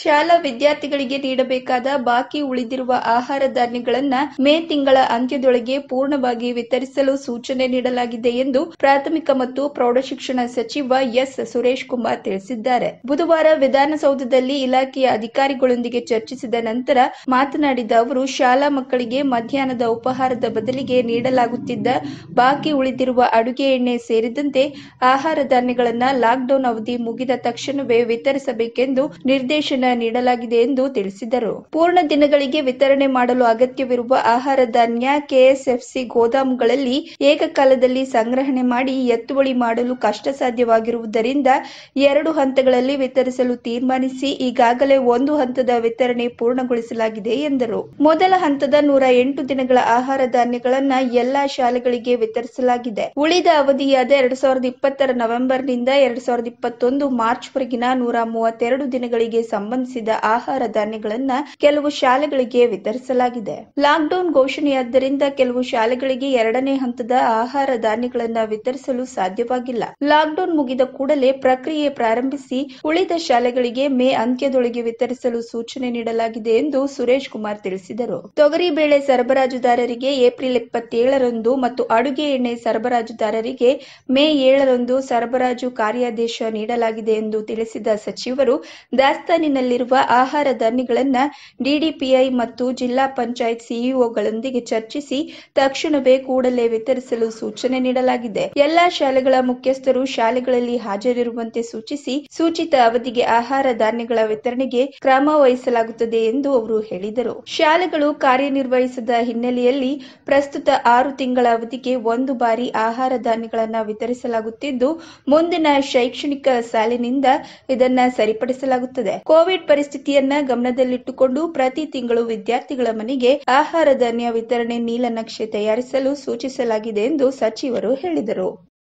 ಶಾಲಾ ವಿದ್ಯಾರ್ಥಿಗಳಿಗೆ ನೀಡಬೇಕಾದ ಬಾಕಿ ಉಳಿದಿರುವ ಆಹಾರ ಧಾನ್ಯಗಳನ್ನ ಮೇ ತಿಂಗಳ ಅಂತ್ಯದೊಳಗೆ ಪೂರ್ಣವಾಗಿ ವಿತರಿಸಲು ಸೂಚನೆ ನೀಡಲಾಗಿದೆ ಎಂದು ಪ್ರಾಥಮಿಕ ಮತ್ತು ಪ್ರೌಢಶಿಕ್ಷಣ ಸಚಿವ ಎಸ್ ಸುರೇಶ್ ಕುಮಾರ್ ತಿಳಿಸಿದ್ದಾರೆ ಬುಧವಾರ ವಿಧಾನಸೌಧದಲ್ಲಿ ಇಲಾಖೆಯ ಅಧಿಕಾರಿಗಳೊಂದಿಗೆ ಚರ್ಚಿಸಿದ ನಂತರ ಮಾತನಾಡಿದ ಅವರು ಶಾಲಾ ಮಕ್ಕಳಿಗೆ ಮಧ್ಯಾಹ್ನದ ಉಪಹಾರದ ಬದಲಿಗೆ ನೀಡಲಾಗುತ್ತಿದ್ದ ಬಾಕಿ ಉಳಿದಿರುವ ಅಡುಗೆ ಎಣ್ಣೆ ಸೇರಿದಂತೆ ಆಹಾರ ಧಾನ್ಯಗಳನ್ನ ಲಾಕ್ಡೌನ್ ಅವಧಿ ಮುಗಿದ ತಕ್ಷಣವೇ ವಿತರಿಸಬೇಕೆಂದು ನಿರ್ದೇಶನ ನೀಡಲಾಗಿದೆ ಎಂದು ತಿಳಿಸಿದರು ಪೂರ್ಣ ದಿನಗಳಿಗೆ ವಿತರಣೆ ಮಾಡಲು ಅಗತ್ಯವಿರುವ ಆಹಾರ ಧಾನ್ಯ ಕೆಎಸ್ಎಫ್ಸಿ ಗೋದಾಮುಗಳಲ್ಲಿ ಏಕಕಾಲದಲ್ಲಿ ಸಂಗ್ರಹಣೆ ಮಾಡಿ ಎತ್ತುವಳಿ ಮಾಡಲು ಕಷ್ಟ ಸಾಧ್ಯವಾಗಿರುವುದರಿಂದ ಎರಡು ಹಂತಗಳಲ್ಲಿ ವಿತರಿಸಲು ತೀರ್ಮಾನಿಸಿ ಈಗಾಗಲೇ ಒಂದು ಹಂತದ ವಿತರಣೆ ಪೂರ್ಣಗೊಳಿಸಲಾಗಿದೆ ಎಂದರು ಮೊದಲ ಹಂತದ ನೂರ ಎಂಟು ದಿನಗಳ ಆಹಾರ ಧಾನ್ಯಗಳನ್ನ ಎಲ್ಲಾ ಶಾಲೆಗಳಿಗೆ ವಿತರಿಸಲಾಗಿದೆ ಉಳಿದ ಅವಧಿಯಾದ ಎರಡ್ ಸಾವಿರದ ಇಪ್ಪತ್ತರ ನವೆಂಬರ್ನಿಂದ ಎರಡ್ ಸಾವಿರದ ಇಪ್ಪತ್ತೊಂದು ಮಾರ್ಚ್ವರೆಗಿನ ನೂರ ಮೂವತ್ತೆರಡು ದಿನಗಳಿಗೆ ಸಂಬಂಧಿಸಿದ ಆಹಾರ ಧಾನ್ಯಗಳನ್ನ ಕೆಲವು ಶಾಲೆಗಳಿಗೆ ವಿತರಿಸಲಾಗಿದೆ ಲಾಕ್ಡೌನ್ ಘೋಷಣೆಯಾದ್ದರಿಂದ ಕೆಲವು ಶಾಲೆಗಳಿಗೆ ಎರಡನೇ ಹಂತದ ಆಹಾರ ಧಾನ್ಯಗಳನ್ನ ವಿತರಿಸಲು ಸಾಧ್ಯವಾಗಿಲ್ಲ ಲಾಕ್ಡೌನ್ ಮುಗಿದ ಕೂಡಲೇ ಪ್ರಕ್ರಿಯೆ ಪ್ರಾರಂಭಿಸಿ ಉಳಿದ ಶಾಲೆಗಳಿಗೆ ಮೇ ಅಂತ್ಯದೊಳಗೆ ವಿತರಿಸಲು ಸೂಚನೆ ನೀಡಲಾಗಿದೆ ಎಂದು ಸುರೇಶ್ ಕುಮಾರ್ ತಿಳಿಸಿದರು ತೊಗರಿಬೇಳೆ ಸರಬರಾಜುದಾರರಿಗೆ ಏಪ್ರಿಲ್ ಇಪ್ಪತ್ತೇಳರಂದು ಮತ್ತು ಅಡುಗೆ ಎಣ್ಣೆ ಸರಬರಾಜುದಾರರಿಗೆ ಮೇ ಏಳರಂದು ಸರಬರಾಜು ಕಾರ್ಯಾದೇಶ ನೀಡಲಾಗಿದೆ ಎಂದು ತಿಳಿಸಿದ ಸಚಿವರು ದಾಸ್ತಾನಿನಲ್ಲಿರುವ ಆಹಾರ ಧಾನ್ಯಗಳನ್ನ ಡಿಡಿಪಿಐ ಮತ್ತು ಜಿಲ್ಲಾ ಪಂಚಾಯತ್ ಸಿಇಒಗಳೊಂದಿಗೆ ಚರ್ಚಿಸಿ ತಕ್ಷಣವೇ ಕೂಡಲೇ ವಿತರಿಸಲು ಸೂಚನೆ ನೀಡಲಾಗಿದೆ ಎಲ್ಲಾ ಶಾಲೆಗಳ ಮುಖ್ಯಸ್ಥರು ಶಾಲೆಗಳಲ್ಲಿ ಹಾಜರಿರುವಂತೆ ಸೂಚಿಸಿ ಸೂಚಿತ ಅವಧಿಗೆ ಆಹಾರ ಧಾನ್ಯಗಳ ವಿತರಣೆಗೆ ಕ್ರಮ ವಹಿಸಲಾಗುತ್ತದೆ ಎಂದು ಅವರು ಹೇಳಿದರು ಶಾಲೆಗಳು ಕಾರ್ಯನಿರ್ವಹಿಸದ ಹಿನ್ನೆಲೆಯಲ್ಲಿ ಪ್ರಸ್ತುತ ಆರು ತಿಂಗಳ ಅವಧಿಗೆ ಒಂದು ಬಾರಿ ಆಹಾರ ಧಾನ್ಯಗಳನ್ನು ವಿತರಿಸಲಾಗುತ್ತಿದ್ದು ಮುಂದಿನ ಶೈಕ್ಷಣಿಕ ಸಾಲಿನಿಂದ ಇದನ್ನ ಸರಿಪಡಿಸಲಾಗುತ್ತದೆ ಕೋವಿಡ್ ಪರಿಸ್ಥಿತಿಯನ್ನ ಗಮನದಲ್ಲಿಟ್ಟುಕೊಂಡು ಪ್ರತಿ ತಿಂಗಳು ವಿದ್ಯಾರ್ಥಿಗಳ ಮನೆಗೆ ಆಹಾರ ಧಾನ್ಯ ವಿತರಣೆ ನೀಲನಕ್ಷೆ ತಯಾರಿಸಲು ಸೂಚಿಸಲಾಗಿದೆ ಎಂದು ಸಚಿವರು ಹೇಳಿದರು